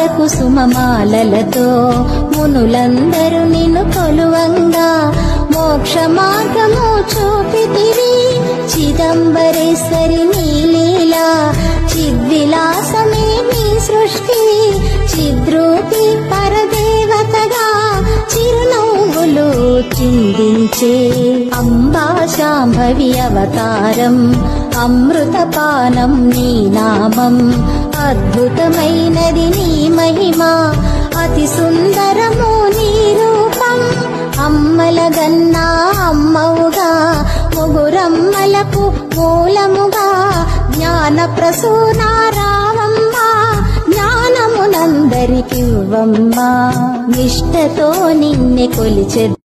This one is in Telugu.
కుసుమమాలలతో మునులందరూ నిన్ను కొలువంగా మోక్ష మార్గము చూపితివి చిదంబరేశ్వరి నీలీలా చిద్విలాసమే నీ సృష్టి చిద్రూపి పరదేవతగా చిరునవ్వులు చిందించే అంబా శాంభవి అవతారం అమృతపానం నీ నామం అద్భుతమైనది నీ మహిమ అతి సుందరము నీ రూపం అమ్మల గన్నా అమ్మవుగా ముగురమ్మలకు మూలముగా జ్ఞాన ప్రసూన రావమ్మ జ్ఞానమునందరికివ్వమ్మా నిష్టతో నిన్నె కొలిచె